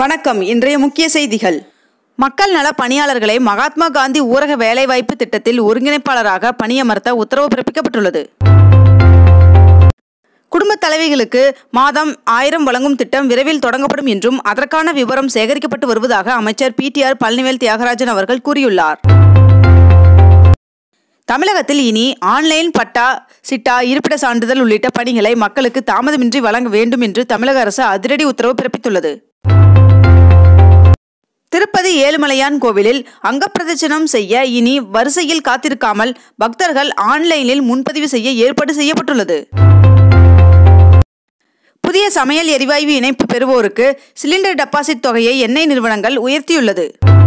வணக்கம் இன்றைய முக்கிய செய்திகள் மக்கள் நல பணியாளர்களை மகாத்மா காந்தி ஊரக வேலைவாய்ப்பு திட்டத்தில் ஒருங்கிணைப்பாளராக பணியமர்த்த உத்தரவு பிறப்பிக்கப்பட்டுள்ளது குடும்பத் தலைவிகளுக்கு மாதம் ஆயிரம் வழங்கும் திட்டம் விரைவில் தொடங்கப்படும் என்றும் அதற்கான விவரம் சேகரிக்கப்பட்டு வருவதாக அமைச்சர் பிடிஆர் பழனிவேல் தியாகராஜன் அவர்கள் கூறியுள்ளார் தமிழகத்தில் இனி ஆன்லைன் பட்டா சிட்டா இருப்பிட சான்றிதழ் உள்ளிட்ட பணிகளை மக்களுக்கு தாமதமின்றி வழங்க வேண்டும் என்று தமிழக அரசு அதிரடி உத்தரவு பிறப்பித்துள்ளது திருப்பதி ஏழுமலையான் கோவிலில் அங்கப்பிரதட்சணம் செய்ய இனி வரிசையில் காத்திருக்காமல் பக்தர்கள் ஆன்லைனில் முன்பதிவு செய்ய ஏற்பாடு செய்யப்பட்டுள்ளது புதிய சமையல் எரிவாயு இணைப்பு பெறுவோருக்கு சிலிண்டர் டெபாசிட் தொகையை எண்ணெய் நிறுவனங்கள் உயர்த்தியுள்ளது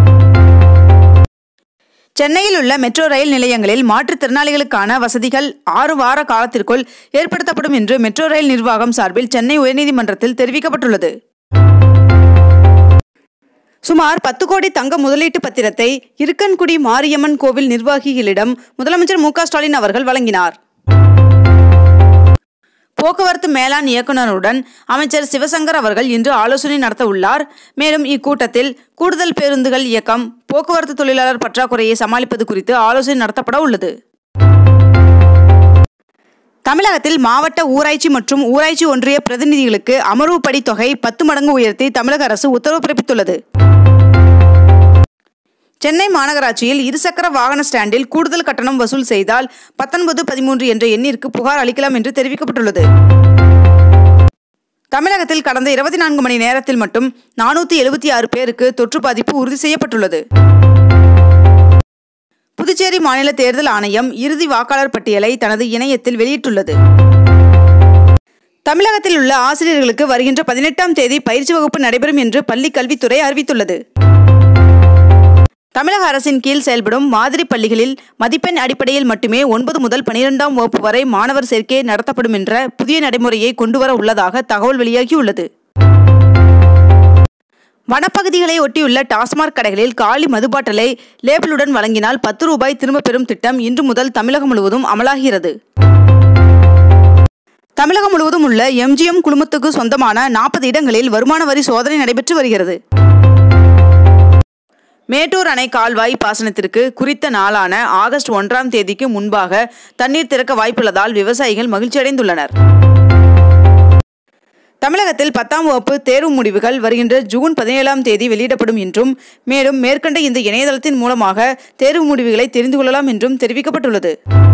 சென்னையில் உள்ள மெட்ரோ ரயில் நிலையங்களில் மாற்றுத்திறனாளிகளுக்கான வசதிகள் ஆறு வார காலத்திற்குள் ஏற்படுத்தப்படும் என்று மெட்ரோ ரயில் நிர்வாகம் சார்பில் சென்னை உயர்நீதிமன்றத்தில் தெரிவிக்கப்பட்டுள்ளது சுமார் பத்து கோடி தங்க முதலீட்டு பத்திரத்தை இருக்கன்குடி மாரியம்மன் கோவில் நிர்வாகிகளிடம் முதலமைச்சர் மு க ஸ்டாலின் அவர்கள் வழங்கினார் போக்குவரத்து மேலாண் இயக்குநருடன் அமைச்சர் சிவசங்கர் அவர்கள் இன்று ஆலோசனை நடத்த உள்ளார் மேலும் இக்கூட்டத்தில் கூடுதல் பேருந்துகள் இயக்கம் போக்குவரத்து தொழிலாளர் பற்றாக்குறையை சமாளிப்பது குறித்து ஆலோசனை நடத்தப்பட உள்ளது தமிழகத்தில் மாவட்ட ஊராட்சி மற்றும் ஊராட்சி ஒன்றிய பிரதிநிதிகளுக்கு அமர்வுப்படி தொகை பத்து மடங்கு உயர்த்தி தமிழக அரசு உத்தரவு பிறப்பித்துள்ளது சென்னை மாநகராட்சியில் இருசக்கர வாகன ஸ்டாண்டில் கூடுதல் கட்டணம் வசூல் செய்தால் பத்தொன்பது பதிமூன்று என்ற எண்ணிற்கு புகார் அளிக்கலாம் என்று தெரிவிக்கப்பட்டுள்ளது தமிழகத்தில் கடந்த இருபத்தி நான்கு மணி நேரத்தில் மட்டும் நானூற்றி எழுபத்தி ஆறு பேருக்கு தொற்று பாதிப்பு உறுதி செய்யப்பட்டுள்ளது புதுச்சேரி மாநில தேர்தல் ஆணையம் இறுதி வாக்காளர் பட்டியலை தனது இணையத்தில் வெளியிட்டுள்ளது தமிழகத்தில் உள்ள ஆசிரியர்களுக்கு வருகின்ற பதினெட்டாம் தேதி பயிற்சி வகுப்பு நடைபெறும் என்று பள்ளிக் கல்வித்துறை அறிவித்துள்ளது தமிழக அரசின் கீழ் செயல்படும் மாதிரி பள்ளிகளில் மதிப்பெண் அடிப்படையில் மட்டுமே ஒன்பது முதல் பனிரெண்டாம் வகுப்பு வரை மாணவர் சேர்க்கை நடத்தப்படும் என்ற புதிய நடைமுறையை கொண்டுவர உள்ளதாக தகவல் வெளியாகியுள்ளது வனப்பகுதிகளை ஒட்டியுள்ள டாஸ்மாக் கடைகளில் காலி மதுபாட்டலை லேபிளுடன் வழங்கினால் பத்து ரூபாய் திரும்பப் பெறும் திட்டம் இன்று முதல் தமிழகம் முழுவதும் அமலாகிறது தமிழகம் முழுவதும் உள்ள எம்ஜிஎம் குழுமத்துக்கு சொந்தமான நாற்பது இடங்களில் வருமான வரி சோதனை நடைபெற்று வருகிறது மேட்டூர் அணை கால்வாய் பாசனத்திற்கு குறித்த நாளான ஆகஸ்ட் ஒன்றாம் தேதிக்கு முன்பாக தண்ணீர் திறக்க வாய்ப்புள்ளதால் விவசாயிகள் மகிழ்ச்சியடைந்துள்ளனர் தமிழகத்தில் பத்தாம் வகுப்பு தேர்வு முடிவுகள் வருகின்ற ஜூன் பதினேழாம் தேதி வெளியிடப்படும் என்றும் மேலும் மேற்கண்ட இந்த இணையதளத்தின் மூலமாக தேர்வு முடிவுகளை தெரிந்து கொள்ளலாம் என்றும் தெரிவிக்கப்பட்டுள்ளது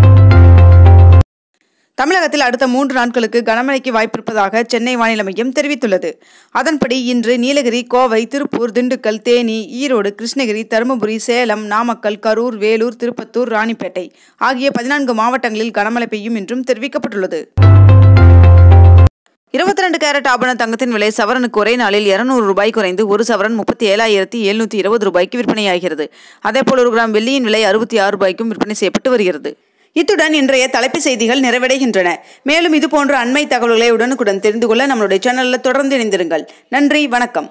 தமிழகத்தில் அடுத்த மூன்று நாட்களுக்கு கனமழைக்கு வாய்ப்பிருப்பதாக சென்னை வானிலை மையம் தெரிவித்துள்ளது அதன்படி இன்று நீலகிரி கோவை திருப்பூர் திண்டுக்கல் தேனி ஈரோடு கிருஷ்ணகிரி தருமபுரி சேலம் நாமக்கல் கரூர் வேலூர் திருப்பத்தூர் ராணிப்பேட்டை ஆகிய பதினான்கு மாவட்டங்களில் கனமழை பெய்யும் என்றும் தெரிவிக்கப்பட்டுள்ளது இருபத்தி ரெண்டு கேரட் ஆபண தங்கத்தின் விலை சவரனுக்கு ஒரே நாளில் இருநூறு ரூபாய் குறைந்து ஒரு சவரன் முப்பத்தி ஏழாயிரத்தி எழுநூற்றி இருபது ரூபாய்க்கு விற்பனையாகிறது அதேபோல் ஒரு கிராம் வெள்ளியின் விலை அறுபத்தி ஆறு ரூபாய்க்கும் விற்பனை செய்யப்பட்டு வருகிறது இத்துடன் இன்றைய தலைப்புச் செய்திகள் நிறைவடைகின்றன மேலும் இதுபோன்ற அண்மை தகவல்களை உடனுக்குடன் தெரிந்து கொள்ள நம்மளுடைய சேனலில் தொடர்ந்து இணைந்திருங்கள் நன்றி வணக்கம்